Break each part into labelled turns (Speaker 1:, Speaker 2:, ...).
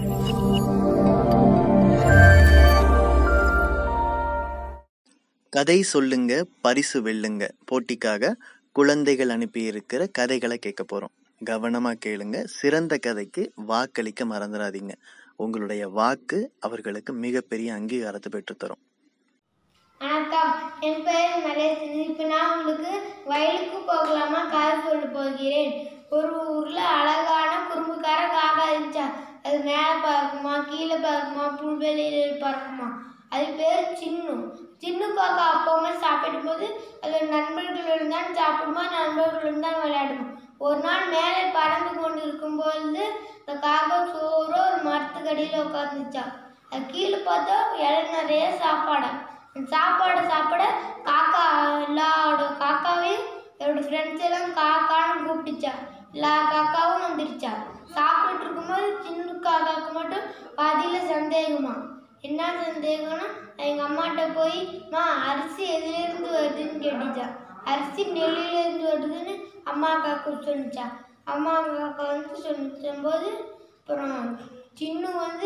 Speaker 1: கதை சொல்லுங்க பரிசு வெல்லுங்க போட்டிக்காக குழந்தைகள் அனுப்பியிருக்கிற கதைகளை கேட்க போறோம் கவனமா கேளுங்க சிறந்த கதைக்கு வாக்களிக்க மறந்துடாதீங்க உங்களுடைய வாக்கு அவர்களுக்கு மிகப்பெரிய அங்கீகாரத்தை பெற்றுத்தரும்
Speaker 2: வணக்கம் என் பெயர் நரேசன் இப்போ நான் உங்களுக்கு வயலுக்கு போகலாமா கதை சொல்ல போகிறேன் ஒரு ஊர்ல அழகான குறும்புக்கார காக்கா இருந்துச்சா அது மேலே பறக்குமா கீழே பறக்குமா புல்வெளியில் பறக்குமா அது பேர் சின்னு சின்ன காக்கா அப்பவுமே சாப்பிடும்போது அதோட நண்பர்களுடன் தான் சாப்பிடுமா நண்பர்களுடன் தான் விளையாடுமா ஒரு நாள் மேலே பறந்து கொண்டு இருக்கும்போது இந்த காக்கா சோறோ ஒரு மரத்துக்கடியில் உட்காந்துச்சா அது கீழே பார்த்தா இலை நிறைய சாப்பாடா அந்த சாப்பாடை சாப்பிட காக்கா எல்லாரோட காக்காவையும் என்னோட ஃப்ரெண்ட்ஸ் எல்லாம் காக்கான்னு கூப்பிட்டுச்சா எல்லா காக்காவும் வந்துருச்சா சாப்பிட்டுட்டு இருக்கும்போது சின்ன காக்காவுக்கு மட்டும் பாதியில் சந்தேகமா என்ன சந்தேகம்னா எங்கள் அம்மாட்ட போய் மா அரிசி எதுலேருந்து வருதுன்னு கேட்டுச்சா அரிசி நெல்லிலேருந்து வருதுன்னு அம்மா காக்கா சொன்னிச்சா அம்மா காக்கா வந்து சொன்னிச்சம்போது அப்புறம் சின்னு வந்து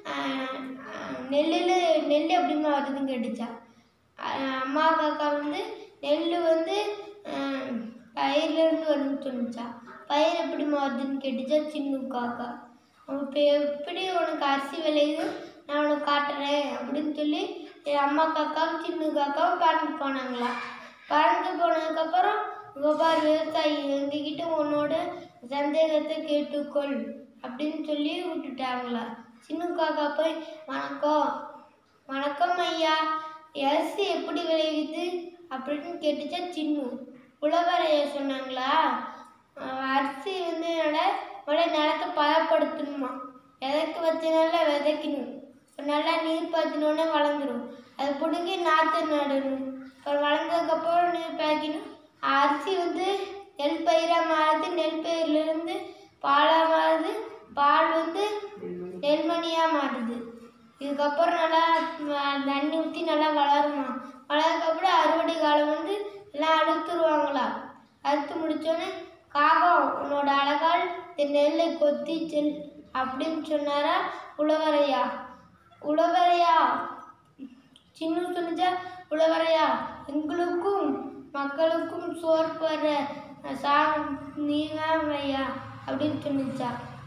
Speaker 2: நெல்லில் நெல் எப்படிமா வருதுன்னு கேட்டுச்சா அஹ் அம்மா காக்கா வந்து நெல் வந்து அஹ், பயிர்லேருந்து வருதுன்னு சொன்னிச்சா பயிர் எப்படிமா வருதுன்னு கேட்டுச்சா சின்ன காக்கா இப்போ எப்படி உனக்கு அரிசி விளையுது நான் உனக்கு காட்டுறேன் அப்படின்னு சொல்லி என் அம்மா காக்காவும் சின்ன காக்காவும் பறந்து போனாங்களா பறந்து போனதுக்கப்புறம் இங்க பாரு விவசாயி எங்ககிட்ட உன்னோட சந்தேகத்தை கேட்டுக்கொள் அப்படின்னு சொல்லி விட்டுட்டாங்களா சின்ன காக்கா போய் வணக்கம் வணக்கம் ஐயா அரிசி எப்படி விளையுது அப்படின்னு கேட்டுச்சா சின்னு உழவரைய சொன்னாங்களா அஹ் அரிசி வந்து என்னோட முதல்ல நிலத்தை பதப்படுத்தணுமா விதைக்கு வச்சனால விதைக்கணும் இப்போ நல்லா நீர் பாய்ச்சினோடனே வளர்ந்துடும் அது பிடுங்கி நாற்று நடணும் அப்புறம் வளர்ந்ததுக்கப்புறம் நீர் பாய்க்கணும் அரிசி வந்து நெல் பயிராக மாறுது நெல் பயிர்லேருந்து பாலாக மாறுது பால் வந்து நெல்மணியாக மாறுது இதுக்கப்புறம் நல்லா ம- தண்ணி ஊற்றி நல்லா வளருமா வளர்ந்ததுக்கப்புறம் அறுவடை காலம் வந்து எல்லாம் அறுத்துருவாங்களா அறுத்து முடிச்சோடனே காகம் உன்னோட அழகால் இந்த நெல்லை கொத்தி செல் அப்படின்னு சொன்னாரா உழவரையா உழவரையா சின்ன சொன்னிச்சா உழவரையா எங்களுக்கும் மக்களுக்கும் சோறு போடுற சா நீங்க ஐயா அப்படின்னு சொன்னிச்சா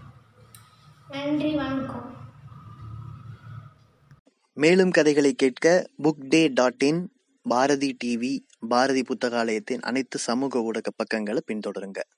Speaker 2: நன்றி வணக்கம்
Speaker 1: மேலும் கதைகளை கேட்க book day dot in Bharathi TV Bharathi புத்தகாலயத்தின் அனைத்து சமூக ஊடக பக்கங்களை பின்தொடருங்க